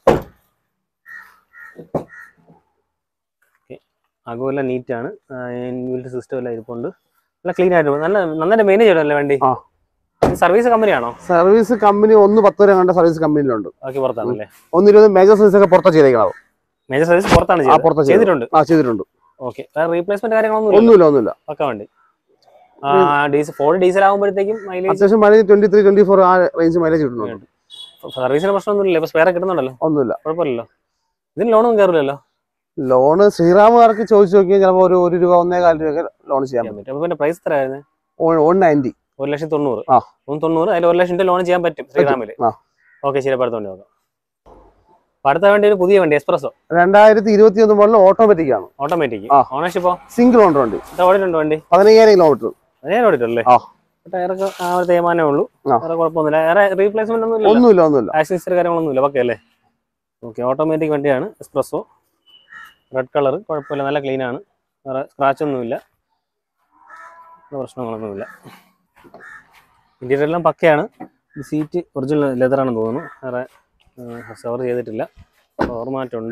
അകമെല്ലാം നീറ്റാണ് ഇൻബിൽറ്റ് സിസ്റ്റം എല്ലാം ഇരിപ്പുണ്ട് നല്ല ക്ലീൻ ആയിട്ട് നല്ല നന്നായിട്ട് മെയിൻ ചെയ്യണമല്ലേ വണ്ടി ആ. സർവീസ് കമ്പനിയാണോ സർവീസ് കമ്പനി ഒന്ന് പത്ത് വരെ കണ്ട സർവീസ് കമ്പനിയിലുണ്ട് ബാക്കി പുറത്താണല്ലേ ഒന്ന് ഇരുപത് മേജർ സർവീസ് ഒക്കെ പുറത്താ ചെയ്തേക്കണം മേജർ സർവീസ് പുറത്താണ് ആ ചെയ്തത് പുറത്താ ചെയ്തത് ചെയ്തിട്ടുണ്ട് ആ ചെയ്തിട്ടുണ്ട് ഓക്കെ വേറെ റീപ്ലേസ്മെന്റ് കാര്യങ്ങളൊന്നും ഇല്ല ഒന്നുമില്ല ഒന്നുമില്ല പക്ക വണ്ടി ഡീസൽ ഫോർഡ് ഡീസൽ ആകുമ്പോഴത്തേക്കും മൈലേജ് അത്യാവശ്യം mileage twenty three twenty four ആ റേഞ്ച് മൈലേജ് കിട്ടുന്നുണ്ട് സർവീസിന് പ്രശ്നമൊന്നുമില്ല ഇപ്പൊ സ്പെയർ കിട്ടുന്നുണ്ടല്ലോ ഒന്നുമില്ല കുഴപ്പമില്ലല്ലോ ഇതിന് ലോണൊന്നും കയറില്ലല്ലോ ലോണ് ശ്രീറാമുകാർക്ക് ചോദിച്ചു നോക്കിയാൽ ചിലപ്പോൾ ഒരു ഒരു രൂപ ഒന്നേകാൽ രൂപ ലോൺ ചെയ്യാൻ ചെയ്യാൻ പറ്റും അപ്പൊ പിന്നെ പ്രൈസ് എത്ര ആയിരുന്നു പറ്റും വൺ നയൻറ്റി ഒരു ലക്ഷത്തി തൊണ്ണൂറ് ആ. ഒന്ന് തൊണ്ണൂറ് അതിൽ ഒരു ലക്ഷം രൂപ ലോൺ ചെയ്യാൻ പറ്റും ശ്രീറാമില് ആ. ഓക്കെ ശരി അപ്പൊ അടുത്ത വണ്ടി നോക്കാം അപ്പൊ അടുത്ത വണ്ടി ഒരു പുതിയ വണ്ടി എക്സ്പ്രസോ രണ്ടായിരത്തി ഇരുപത്തി ഒന്ന് മോഡൽ ഓട്ടോമാറ്റിക് ആണ് ഓട്ടോമാറ്റിക് ആ. ഓണർഷിപ്പോ സിംഗിൾ ഓണർ വണ്ടി ഇത് ഓടിയിട്ടുണ്ട് വണ്ടി പതിനയ്യായിരം കിലോമീറ്റർ അതേ ഓടിയിട്ടല്ലേ ആ. ടയറൊക്കെ ആ ഒരു തേമാനേ ഉള്ളൂ ആ. വേറെ കുഴപ്പമൊന്നുമില്ല വേറെ റീപ്ലേസ്മെന്റ് ഒന്നും ഇല്ല ഒന്നുമില്ല ഒന്നുമില്ല ആക്സിസ്റ്റർ കാര്യങ്ങളൊന്നും ഇല്ല പക്കല്ലേ ഓക്കെ ഓട്ടോമാറ്റിക് വണ്ടിയാണ് എക്സ്പ്രസോ റെഡ് കളർ കുഴപ്പമില്ല നല്ല ക്ലീൻ ആണ് വേറെ സ്ക്രാച്ച് ഒന്നുമില്ല വേറെ പ്രശ്നങ്ങളൊന്നുമില്ല ഇന്റീരിയർ എല്ലാം പക്കയാണ് സീറ്റ് ഒറിജിനൽ ലെതറാണെന്ന് തോന്നുന്നു വേറെ സവർ ചെയ്തിട്ടില്ല ഫോർമാറ്റുണ്ട്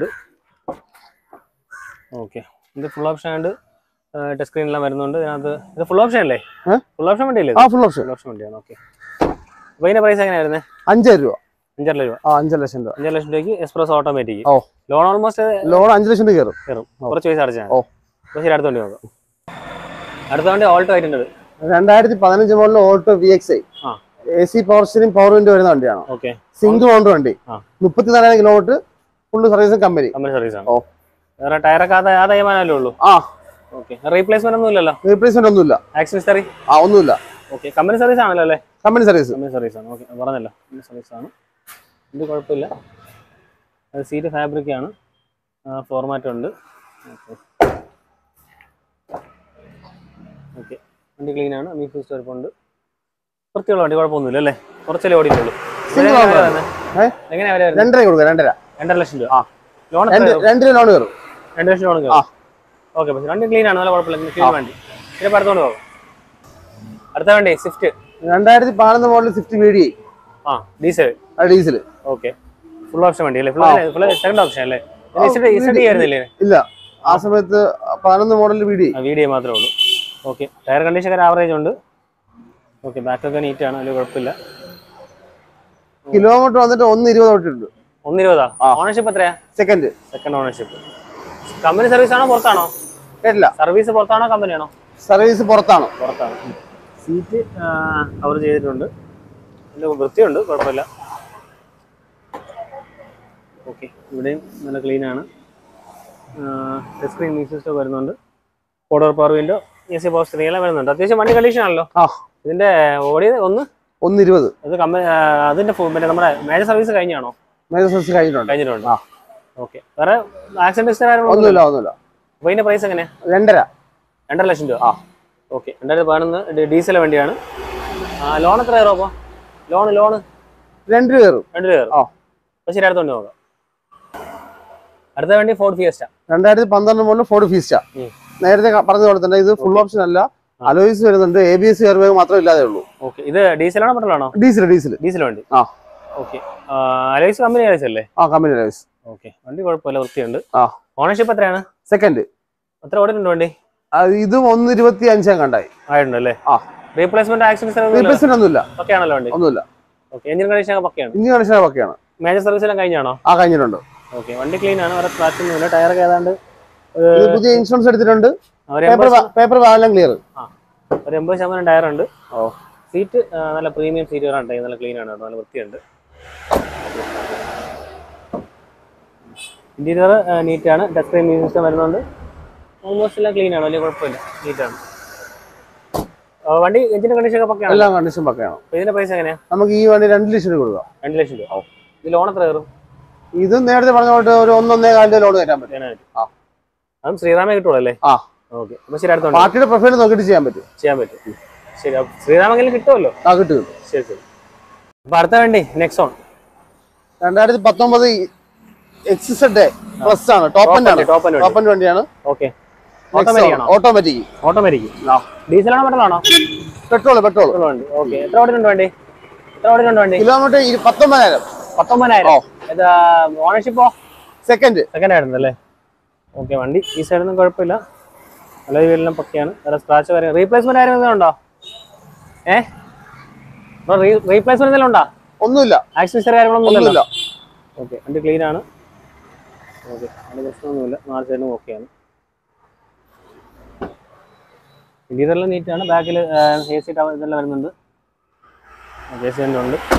ഓക്കെ ഇത് ഫുൾ ഓപ്ഷൻ ആയിട്ട് ടച്ച് സ്ക്രീനെല്ലാം വരുന്നുണ്ട് ഇതിനകത്ത് ഇത് ഫുൾ ഓപ്ഷൻ അല്ലേ ഏ? ഫുൾ ഓപ്ഷൻ വണ്ടിയല്ലേ ആ ഫുൾ ഓപ്ഷൻ ഫുൾ ഓപ്ഷൻ വണ്ടിയാണ് ഓക്കെ അപ്പോൾ ഇതിന്റെ പ്രൈസ് എങ്ങനെയാണ് വരുന്നത് അഞ്ചായിരം രൂപ അഞ്ചര രൂപ ആ അഞ്ചര ലക്ഷം രൂപ അഞ്ചര ലക്ഷം രൂപയ്ക്ക് എക്സ്പ്രസ് ഓട്ടോമാറ്റിക് ഓ. ലോൺ ഓൾമോസ്റ്റ് ലോൺ അഞ്ച് ലക്ഷം രൂപ കയറും കയറും ഓ. കുറച്ച് പൈസ അടച്ചാൽ ഓ. അപ്പോൾ ശരി അടുത്ത വണ്ടി നോക്കാം അടുത്ത വണ്ടി ഓൾട്ടോ ആയിട്ടുണ്ട് രണ്ടായിരത്തി പതിനഞ്ച് model Alto V X I ആ. എ സി പവർ സ്റ്റിനും പവർ വിൻഡോ വരുന്ന വണ്ടിയാണ് ഓക്കെ സിംഗിൾ ഓണർ വണ്ടി ആ. മുപ്പത്തിനാലായിരം kilometre full service company company service ആണ് ഓ. വേറെ ടയറൊക്കെ അത് ആ തയ്യമാനല്ലേ ഉള്ളൂ ആ ഓക്കെ റീപ്ലേസ്മെന്റ് ഒന്നും ഇല്ലല്ലോ റീപ്ലേസ്മെന്റ് ഒന്നുമില്ല ആക്സിസ്റ്ററി ആ ഒന്നുമില്ല ഓക്കെ കമ്പനി സർവീസ് ആണല്ലോ അല്ലേ കമ്പനി സർവീസ് കമ്പനി സർവീസ് ആണ് ഓക്കെ പറഞ്ഞല്ലോ കമ്പനി സർവീസ് ആണ് ഇത് കുഴപ്പമില്ല അത് സീറ്റ് ഫാബ്രിക് ആണ് ഫോർമാറ്റ് ഉണ്ട് ഓക്കെ വണ്ടി ക്ലീൻ ആണ് മീറ്റ് സ്റ്റോറിപ്പുണ്ട് വൃത്തിയുള്ള വണ്ടി കുഴപ്പമൊന്നുമില്ല അല്ലേ കുറച്ചല്ലേ ഓടിയിട്ടുള്ളൂ Single എങ്ങനെയാ owner. വരുന്നത്? ഏ? എങ്ങനെയാ വില വരുന്നത് രണ്ടര കൊടുക്കുക രണ്ടര രണ്ടര ലക്ഷം രൂപ ആ. ലോൺ രണ്ട് രണ്ടര ലോൺ കയറും രണ്ട് ലക്ഷം ലോൺ ആ. ഓക്കെ പക്ഷേ വണ്ടി ക്ലീൻ ആണ് നല്ല കുഴപ്പമില്ല ക്ലീൻ വണ്ടി പിന്നെ ഇപ്പൊ അടുത്തോണ്ട് പോകും അടുത്ത വണ്ടി സ്വിഫ്റ്റ് രണ്ടായിരത്തി പതിനൊന്ന് മോഡൽ സ്വിഫ്റ്റ് വി ഡി ആ diesel diesel okay full option വണ്ടി അല്ലേ ഫുൾ ആ. ഫുൾ സെക്കൻഡ് ഓപ്ഷൻ അല്ലേ ആ, ഇസഡി ആയിരുന്നില്ലേ ഇല്ല ആ സമയത്ത് പതിനൊന്ന് മോഡൽ വി ഡി ആ വീഡിയോ മാത്രമേ ഉള്ളൂ ഓക്കെ ടയർ കണ്ടീഷൻ ഒക്കെ ആവറേജ് ഉണ്ട് ഓക്കെ ബാക്കൊക്കെ നീറ്റ് ആണ് അതിൽ കുഴപ്പമില്ല കിലോമീറ്റർ വന്നിട്ട് ഒന്ന് ഇരുപത് തൊട്ടിട്ടുണ്ട് ഒന്ന് ഇരുപതാ ആ. ഓണർഷിപ്പ് എത്രയാ second second ownership company service ആണോ പുറത്താണോ കേട്ടില്ല സർവീസ് പുറത്താണോ കമ്പനിയാണോ സർവീസ് പുറത്താണ് പുറത്താണ് സീറ്റ് കവർ ചെയ്തിട്ടുണ്ട് നല്ല വൃത്തിയുണ്ട് കുഴപ്പമില്ല ഓക്കെ ഇവിടെയും നല്ല ക്ലീൻ ആണ് ടച്ച് സ്ക്രീൻ മ്യൂസിക് സിസ്റ്റം വരുന്നുണ്ട് four door power window A C power screen എല്ലാം വരുന്നുണ്ട് അത്യാവശ്യം വണ്ടി കണ്ടീഷൻ ആണല്ലോ ആ ഇതിന്റെ ഓടിയത് ഒന്ന് ഒന്ന് ഇരുപത് ഇത് കമ്പനി അതിന്റെ ഫു- പിന്നെ നമ്മുടെ മേജർ സർവീസ് കഴിഞ്ഞാണോ മേജർ സർവീസ് കഴിഞ്ഞിട്ടുണ്ട് കഴിഞ്ഞിട്ടുണ്ട് ആ. ഓക്കെ വേറെ ആക്സിഡന്റ് ഹിസ്റ്ററി കാര്യങ്ങളൊന്നും ഒന്നുമില്ല ഒന്നുമില്ല അപ്പോൾ ഇതിന്റെ പ്രൈസ് എങ്ങനെ രണ്ടര രണ്ടര ലക്ഷം രൂപ ആ. ഓക്കെ രണ്ടായിരത്തി പതിനൊന്ന് ഡീസൽ വണ്ടിയാണ് ലോൺ എത്ര കയറും അപ്പോൾ ലോൺ ലോണ് രണ്ട് കയറും രണ്ട് കയറും ആ. അപ്പോൾ ശരി അടുത്ത വണ്ടി നോക്കാം അടുത്ത വണ്ടി ഫോർഡ് ഫിയസ്റ്റ രണ്ടായിരത്തി പന്ത്രണ്ട് മുതൽ ഫോർഡ് ഫീസ്റ്റ ഉം. നേരത്തെ ക- പറഞ്ഞ പോലെ തന്നെ ഇത് ഫുൾ ഓപ്ഷൻ അല്ല അലോയിസ് വരുന്നുണ്ട് A B S air bag മാത്രമേ ഇല്ലാതെ ഉള്ളൂ ഓക്കെ ഇത് ഡീസലാണോ പെട്രോളാണോ ഡീസൽ ഡീസൽ ഡീസൽ വണ്ടി ആ. ഓക്കെ അലൈസ് കമ്പനി അലൈസ് അല്ലേ ആ കമ്പനി അലോയിസ് ഓക്കെ വണ്ടി കുഴപ്പമില്ല വൃത്തിയുണ്ട് ആ. ഓണർഷിപ്പ് എത്രയാണ് സെക്കൻഡ് എത്ര ഓടിയിട്ടുണ്ട് വണ്ടി ഇതും ഒന്ന് ഇരുപത്തി അഞ്ചാം കണ്ടായി ആയിട്ടുണ്ട് അല്ലേ ആ. റീപ്ലേസ്മെന്റ് ആക്സിഡൻസ് റീപ്ലേസ്മെന്റ് ഒന്നുമില്ല ഒക്കെ ആണല്ലോ വണ്ടി ഒന്നുമില്ല ഓക്കെ എഞ്ചിൻ കണ്ടീഷൻ ഒക്കെ പക്കയാണ് ഇനി കണക്ഷൻ ഒക്കെയാണ് മേജർ സർവീസ് എല്ലാം കഴിഞ്ഞാണോ ആ കഴിഞ്ഞിട്ടുണ്ട് ഓക്കെ വണ്ടി ക്ലീൻ ആണ് വേറെ സ്ക്രാച്ച് ഒന്നുമില്ല ടയറൊക്കെ ഏതാണ്ട് ഇത് പുതിയ ഇൻഷുറൻസ് എടുത്തിട്ടുണ്ട് ഒരു പേപ്പർ എൺപത് പേപ്പർ എല്ലാം ക്ലിയർ ഒരു എൺപത് ശതമാനം ടയർ ഉണ്ട് ഓ. സീറ്റ് നല്ല പ്രീമിയം സീറ്റ് വരാൻ നല്ല ക്ലീൻ ആണ് കേട്ടോ നല്ല വൃത്തിയുണ്ട് ഇന്റീരിയർ നീറ്റ് ആണ് ടച്ച് സ്ക്രീൻ മ്യൂസിക് സിസ്റ്റം വരുന്നുണ്ട് ഓൾമോസ്റ്റ് എല്ലാം ക്ലീൻ ആണ് വലിയ കുഴപ്പമില്ല നീറ്റ് ആണ് ആ, വണ്ടി എഞ്ചിന്റെ കണ്ടീഷൻ ഒക്കെ പക്കയാണ് എല്ലാം കണ്ടീഷൻ പക്കയാണ് അപ്പൊ ഇതിന്റെ പൈസ എങ്ങനെയാ നമുക്ക് ഈ വണ്ടി രണ്ട് ലക്ഷം രൂപ കൊടുക്കാം രണ്ട് ലക്ഷം രൂപ ഇത് ലോൺ എത്ര കയറും ഇത് നേരത്തെ പറഞ്ഞ പോലെ ഒരു ഒന്നൊന്നേ കാലിന്റെ ലോഡ് കയറ്റാൻ പറ്റും ചെയ്യാനായിട്ട് ആ. അതും ശ്രീറാമേ കിട്ടുള്ളൂ അല്ലേ ആ. ഓക്കെ അപ്പൊ ശരി അടുത്തോണ്ട് പാർട്ടിയുടെ പ്രൊഫൈൽ നോക്കിയിട്ട് ചെയ്യാൻ പറ്റും ചെയ്യാൻ പറ്റും ശരി അപ്പൊ ശ്രീറാമെങ്കിലും കിട്ടുമല്ലോ ആ കിട്ടും കിട്ടും. ശരി ശരി അപ്പൊ അടുത്ത വണ്ടി നെക്സോൺ രണ്ടായിരത്തി പത്തൊമ്പത് എക്സിസെഡ് പ്ലസ് ആണ് ടോപ്പ് എൻഡ് ആണ് ടോപ്പ് വണ്ടി ടോപ്പ് എൻഡ് വണ്ടിയാണ് ഓക്കെ ഓട്ടോമാറ്റിക് ആണോ ഓട്ടോമാറ്റിക് ഓട്ടോമാറ്റിക് ഡീസലാണോ പെട്രോളാണോ പെട്രോൾ പെട്രോൾ പെട്രോൾ വണ്ടി ഓക്കെ എത്ര ഓടിയിട്ടുണ്ട് വണ്ടി എത്ര ഓടിയിട്ടുണ്ട് വണ്ടി കിലോമീറ്റർ ഇരു- പത്തൊമ്പതിനായിരം പത്തൊമ്പതിനായിരം ഇതാ ഓണർഷിപ്പോ സെക്കൻഡ് സെക്കൻഡ് ആയിരുന്നു അല്ലേ ഓക്കെ വണ്ടി ഈ സൈഡൊന്നും കുഴപ്പമില്ല നല്ല വീലെല്ലാം പക്കയാണ് വേറെ സ്ക്രാച്ച് വരെ റീപ്ലേസ്മെന്റ് ആരും എന്തെങ്കിലും ഉണ്ടോ ഏ റീപ്ലേസ്മെന്റ് എന്തെങ്കിലും ഉണ്ടോ ഒന്നുമില്ല ആക്സിഡൻസ് കാര്യങ്ങളൊന്നും ഒന്നുമില്ല ഇല്ലല്ലോ ഓക്കെ വണ്ടി ക്ലീൻ ആണ് ഓക്കെ അതിന് പ്രശ്നമൊന്നുമില്ല നാല് സൈഡും ഓക്കെയാണ് ഇന്റീരിയറെല്ലാം നീറ്റാണ് ബാക്കിൽ എ സി ടവർ ഇതെല്ലാം വരുന്നുണ്ട് എ സി തന്നെ ഉണ്ട്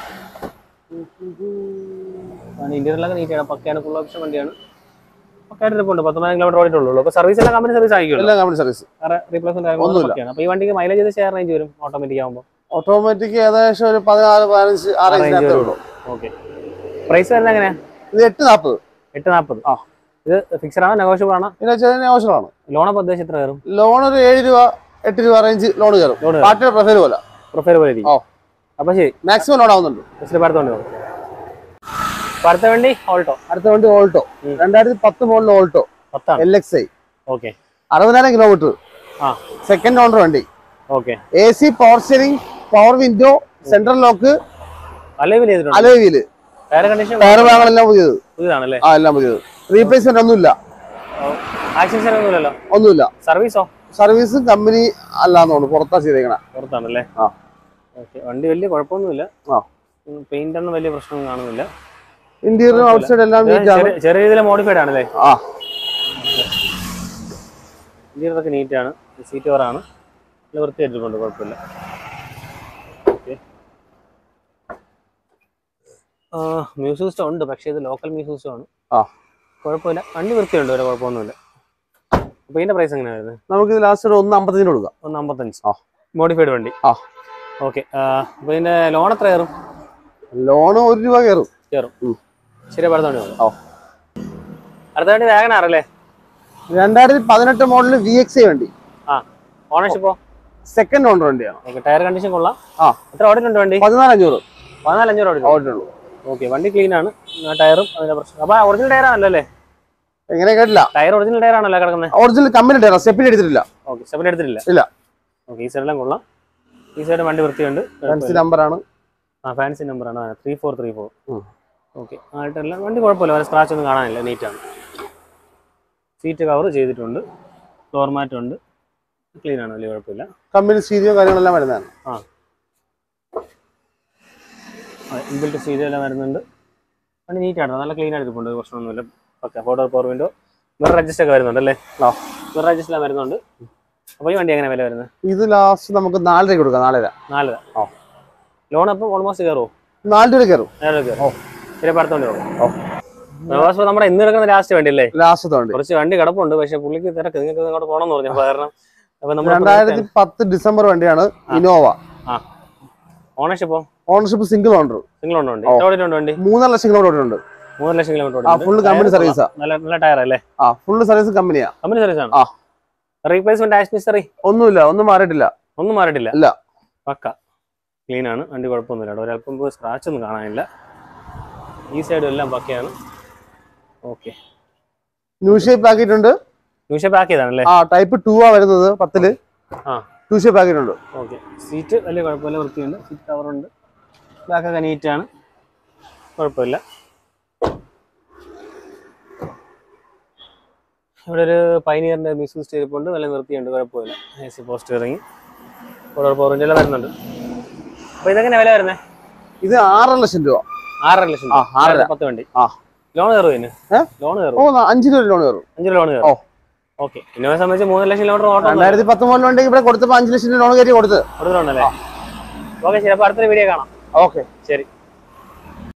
ഇന്റീരിയറിലൊക്കെ നീറ്റാണ് പക്കയാണ് ഫുൾ ഓപ്ഷൻ വണ്ടിയാണ് പക്കായിട്ട് ഇരിപ്പുണ്ട് പത്തൊമ്പത് കിലോമീറ്റർ ഓടിയിട്ടുള്ളൂ അപ്പോൾ സർവീസ് എല്ലാം കമ്പനി സർവീസ് ആയിരിക്കുമല്ലോ എല്ലാം കമ്പനി സർവീസ് വേറെ റീപ്ലേസ്മെന്റ് ഒന്നുമില്ല. കാര്യങ്ങളൊക്കെയാണ് അപ്പോൾ ഈ വണ്ടിക്ക് മൈലേജ് ചെയ്ത് ഷെയർ റേഞ്ച് വരും ഓട്ടോമാറ്റിക് ആകുമ്പോൾ ഓട്ടോമാറ്റിക് ഏകദേശം ഒരു പതിനാറ് പതിനഞ്ച് ആ റേഞ്ചിനകത്തേ ഉള്ളൂ ഓക്കെ പ്രൈസ് വരുന്നത് എങ്ങനെയാണ് ഇത് എട്ട് നാൽപ്പത് എട്ട് നാൽപ്പത് ആ. ഇത് ഫിക്സഡ് ആണോ നെഗോഷ്യബിൾ ആണോ പിന്നെ ചെറിയ ആവശ്യമാണ് ലോൺ അപ്പോൾ ഉദ്ദേശം എത്ര കയറും ലോൺ ഒരു ഏഴ് രൂപ എട്ട് രൂപ റേഞ്ച് ലോൺ കയറും ലോൺ പാർട്ടിയുടെ പ്രൊഫൈൽ പോലെ പ്രൊഫൈൽ പോലെ ഇരിക്കും ഓ. അപ്പോൾ ശരി മാക്സിമം ലോൺ ആവുന്നുണ്ട് ജസ്റ്റ് പാടത്തോണ്ട് പോകും അപ്പോൾ അടുത്ത വണ്ടി ഓൾട്ടോ അടുത്ത വണ്ടി ഓൾട്ടോ ഉം. രണ്ടായിരത്തി പത്ത് മോഡൽ ഓൾട്ടോ പത്താണ് എൽ എക്സ് ഐ ഓക്കെ അറുപതിനായിരം കിലോമീറ്റർ ആ സെക്കൻഡ് ഓണർ വണ്ടി okay A C power steering power window central lock അലവിൽ ചെയ്തിട്ടുണ്ട് alloy wheel tyre condition tyre ഭാഗങ്ങളെല്ലാം പുതിയത് പുതിയതാണല്ലേ ആ എല്ലാം പുതിയത് റീപ്ലേസ്മെന്റ് ഒന്നുമില്ല ആക്സിഡൻസ് ഒന്നുമില്ലല്ലോ ഒന്നുമില്ല സർവീസോ സർവീസ് കമ്പനി അല്ലാന്ന് തോന്നുന്നു പുറത്താ ചെയ്തേക്കണ പുറത്താണല്ലേ ആ. ഓക്കെ വണ്ടി വലിയ കുഴപ്പമൊന്നുമില്ല ആ. പെയിന്റ് ഒന്നും വലിയ പ്രശ്നമൊന്നും കാണുന്നില്ല ഇന്റീരിയർ ഔട്ട്സൈഡ് എല്ലാം ഇത് നീറ്റ് ആണ് ചെറിയ- ചെറിയ രീതിയിൽ മോഡിഫൈഡ് ആണല്ലേ ആ ഇന്റീരിയർ ഒക്കെ നീറ്റ് ആണ് സീറ്റ് കവറാണ് നല്ല വൃത്തിയായിട്ടുണ്ട് കുഴപ്പമില്ല ഓക്കെ മ്യൂസിക് സിസ്റ്റം ഉണ്ട് പക്ഷേ ഇത് ലോക്കൽ മ്യൂസിക് സിസ്റ്റം ആണ് ആ. കുഴപ്പമില്ല വണ്ടി വൃത്തിയുണ്ട് ഒരു കുഴപ്പമൊന്നുമില്ല അപ്പോൾ ഇതിന്റെ പ്രൈസ് എങ്ങനെയാണ് വരുന്നത് നമുക്ക് ഇത് ലാസ്റ്റ് ഒരു ഒന്ന് അമ്പത്തഞ്ചിന് കൊടുക്കാം ഒന്ന് അമ്പത്തഞ്ച് ആ. മോഡിഫൈഡ് വണ്ടി ആ. ഓക്കെ അപ്പോൾ ഇതിന്റെ ലോൺ എത്ര കയറും ലോൺ ഒരു രൂപ കയറും കയറും ഉം. ശരി അടുത്ത വണ്ടി നോക്കാം ഓ. അടുത്ത വണ്ടി വാഗനാർ അല്ലേ രണ്ടായിരത്തി പതിനെട്ട് മോഡൽ വി എക്സ് ഐ വണ്ടി ആ ഓണർഷിപ്പോ സെക്കൻഡ് ഓണർ വണ്ടിയാണ് ഓക്കെ ടയർ കണ്ടീഷൻ കൊള്ളാം ആ. എത്ര ഓടിയിട്ടുണ്ട് വണ്ടി പതിനാല് അഞ്ഞൂറ് പതിനാല് അഞ്ഞൂറ് ഓടി ഓടിട്ടുള്ളൂ ഓക്കെ വണ്ടി ക്ലീൻ ആണ് ആ ടയറും അതിന്റെ പ്രശ്നം അപ്പൊ ഒറിജിനൽ ടയർ ആണല്ലോ അല്ലേ എങ്ങനെ കേട്ടില്ല ടയർ ഒറിജിനൽ ടയർ ആണല്ലോ കിടക്കുന്നത് ഒറിജിനൽ കമ്പനി ടയർ സ്റ്റെപ്പിന് എടുത്തിട്ടില്ല ഓക്കെ സെവൻ എടുത്തിട്ടില്ല ഇല്ല. ഓക്കെ ഈ സൈഡെല്ലാം കൊള്ളാം ഈ സൈഡ് വണ്ടി വൃത്തിയുണ്ട് ഫാൻസി നമ്പറാണ് ആ ഫാൻസി നമ്പറാണ് ത്രീ ഫോർ ത്രീ ഫോർ ഉം. ഓക്കെ ആയിട്ടെല്ലാം വണ്ടി കുഴപ്പമില്ല വേറെ സ്ക്രാച്ച് ഒന്നും കാണാനില്ല നീറ്റാണ് സീറ്റ് കവർ ചെയ്തിട്ടുണ്ട് ഫ്ലോർ മാറ്റ് ഉണ്ട് ക്ലീൻ ആണ് വലിയ കുഴപ്പമില്ല കമ്പനി സ്റ്റീരിയോ കാര്യങ്ങളെല്ലാം വരുന്നതാണ് ഇൻബിൽറ്റ് സ്റ്റീരിയോ എല്ലാം വരുന്നുണ്ട് വണ്ടി നീറ്റാണ് നല്ല ക്ലീൻ ആയിട്ട് ഇരിപ്പുണ്ട് പ്രശ്നമൊന്നുമില്ല okay photo power window mirror adjust ഒക്കെ വരുന്നുണ്ട് അല്ലേ ആ. മിറർ അഡ്ജസ്റ്റ് എല്ലാം വരുന്നുണ്ട് അപ്പോൾ ഈ വണ്ടി എങ്ങനെ വില വരുന്നത് ഇത് ലാസ്റ്റ് നമുക്ക് നാലര കൊടുക്കാം നാലര നാലര ആ. ലോൺ അപ്പം ഓൾമോസ്റ്റ് കയറുമോ നാല് രൂപ കയറും നേരെ കയറും ശരി അടുത്തോണ്ട് ഓ. പോകും നവാസ് നമ്മുടെ ഇന്ന് കിടക്കുന്ന ലാസ്റ്റ് വണ്ടി അല്ലേ ലാസ്റ്റ് വണ്ടി കുറച്ച് വണ്ടി കിടപ്പുണ്ട് പക്ഷെ പുള്ളിക്ക് തിരക്ക് നിങ്ങൾക്ക് അങ്ങോട്ട് പോകണം എന്ന് പറഞ്ഞു അപ്പൊ കാരണം അപ്പൊ നമ്മൾ രണ്ടായിരത്തി പത്ത് ഡിസംബർ വണ്ടിയാണ് ഇനോവ ഓണർഷിപ്പോ ഓണർഷിപ്പ് സിംഗിൾ ഓണർ സിംഗിൾ ഉണ്ട് വണ്ടി ഓ. എത്ര ഓടിയിട്ടുണ്ട് വണ്ടി മൂന്നര ലക്ഷം കിലോമീറ്റർ ഓടിയിട്ടുണ്ട് മൂന്ന് ലക്ഷം കിലോമീറ്റർ ആ ഫുള്ള് കമ്പനി സർവീസാ നല്ല നല്ല ടയർ അല്ലേ ആ ഫുള്ള് സർവീസ് കമ്പനിയാ കമ്പനി സർവീസ് ആണ് ആ. റീപ്ലേസ്മെന്റ് ആഷ് മിസ്റ്ററി ഒന്നുമില്ല ഒന്നും മാറിയിട്ടില്ല ഒന്നും മാറിയിട്ടില്ല ഇല്ല. പക്ക ക്ലീൻ ആണ് വണ്ടി കുഴപ്പമൊന്നുമില്ല കേട്ടോ ഒരല്പം പോയി സ്ക്രാച്ച് ഒന്നും കാണാനില്ല ഈ സൈഡും എല്ലാം പക്കയാണ് ഓക്കെ ന്യൂ ഷേപ്പ് ആക്കിയിട്ടുണ്ട് ന്യൂഷ പാക്ക് ചെയ്താണല്ലേ ആ ടൈപ്പ് ടു ആ വരുന്നത് പത്തില് ആ ടു ഷേപ്പ് ആക്കിയിട്ടുണ്ട് ഓക്കെ സീറ്റ് വലിയ കുഴപ്പമില്ല വൃത്തിയുണ്ട് സീറ്റ് കവറുണ്ട് ബാക്കൊക്കെ നീറ്റാണ് കുഴപ്പമില്ല ഇവിടെ ഒരു പൈനിയറിന്റെ മ്യൂസിക് സ്റ്റേരിപ്പ് ഉണ്ട് നല്ല വൃത്തിയുണ്ട് കുഴപ്പമില്ല എ സി പോസ്റ്റ് ഇറങ്ങി പവർ പവറിൻ്റെ എല്ലാം വരുന്നുണ്ട് അപ്പൊ ഇതെങ്ങനെ വില വരുന്നത് ഇത് ആറര ലക്ഷം രൂപ ആറര ലക്ഷം ആ, രൂപ. ആറര. പത്ത് വണ്ടി ആ. ലോൺ കയറും ഇതിന് ഏ? ലോൺ കയറും ഓ ന- അഞ്ച് രൂപ ലോൺ കയറും അഞ്ച് ലോൺ ഓ. കയറും ഓക്കെ ഇന്നോവയെ സംബന്ധിച്ച് മൂന്ന് ലക്ഷം കിലോമീറ്റർ ഓട്ടം രണ്ടായിരത്തി പത്തൊമ്പത് വണ്ടി ഇവിടെ കൊടുത്തപ്പോ അഞ്ച് ലക്ഷം ലോൺ കയറ്റി കൊടുത്ത് കൊടുത്തിട്ടുണ്ടല്ലേ ഓക്കെ ശരി അപ്പൊ അടുത്തൊരു വീഡിയോ കാണാം ഓക്കെ ശരി